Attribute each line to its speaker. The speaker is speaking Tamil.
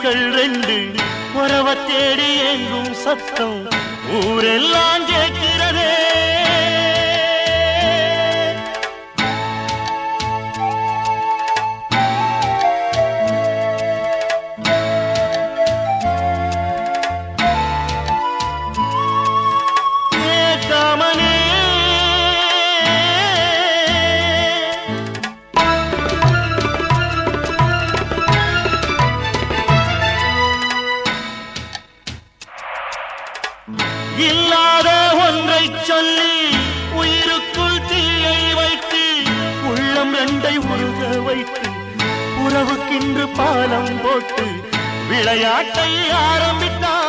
Speaker 1: கண்கள் ரெண்டு உறவ தேடி எங்கும் சத்தம் ஊரெல்லாம் கேட்கிறதே கேட்காமலே இல்லாத ஒன்றை சொல்லி உயிருக்குள் தீயை வைத்து உள்ளம் ரெண்டை உருக வைத்து உறவுக்கின்று பாலம் போட்டு விளையாட்டை ஆரம்பித்தார்